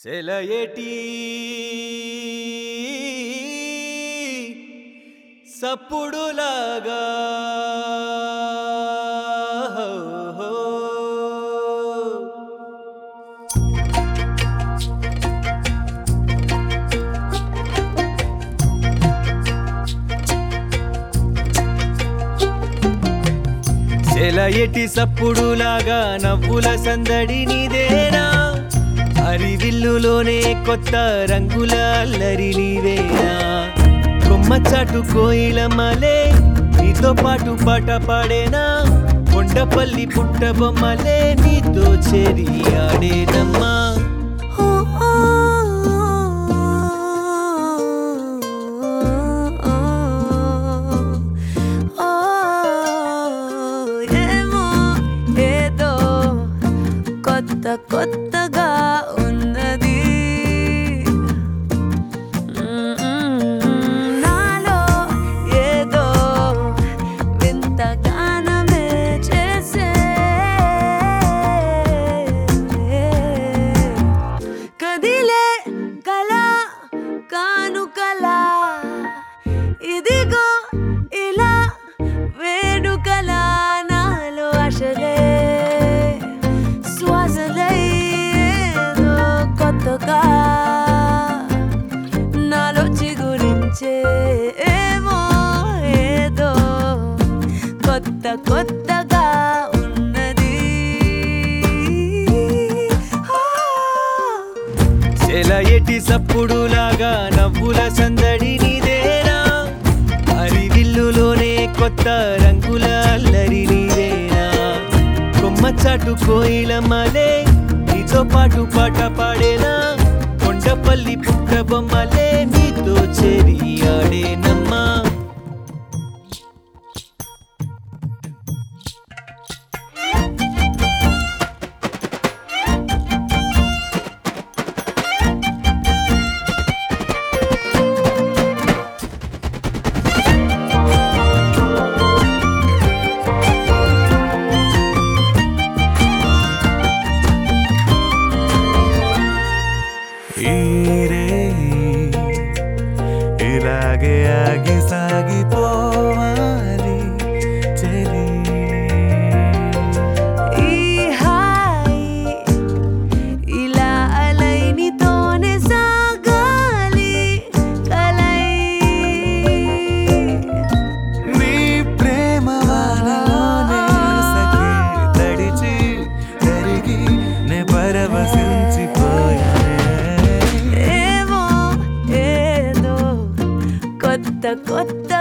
సెలయేటి సప్పుడులాగా సెలయేటి సప్పుడులాగా నవ్వుల సందడి నీదేనా హరివిల్లులోనే కొత్త రంగుల అల్లరి నీవేనా కొమ్మ చాటు కోయిలమ్మలే నీతో పాటు పాట పాడేనా కొండపల్లి పుట్ట బొమ్మలే నీతో చేరి ఆడేనమ్మా ఏమో ఏదో కొత్త కొత్తగా ఉన్నది నాలో ఏదో వింత గానమే చేసే కదిలే కల కానుకలా ఇదిగో ఇలా వేడుకలా నాలో ఆశలే శ్వాసలై ఏదో కొత్తగా నాలో చిగురించే ఏమో ఏదో కొత్త కొత్తగా ఉన్నది సెలయేటి సప్పుడులాగా నవ్వుల సందడి నీదేనా హరివిల్లులోనే కొత్త రంగుల అల్లరి నీవేనా కొమ్మ చాటు కోయిలమ్మలే నీతో పాటు పాట పాడేనా కొండపల్లి పుట్ట బొమ్మలే నీతో చేరి ఆడేనమ్మా ఈరే ఇలాగే ఆగి సాగిపోవాలి చెలి ఈ హాయి ఇలా అలైనితోనే సాగాలి కలై నీ ప్రేమ వానలోనే సఖి తడిచి కరిగి నే పరవశించిపోయానే ఏమో ఏదో కొత్త కొత్త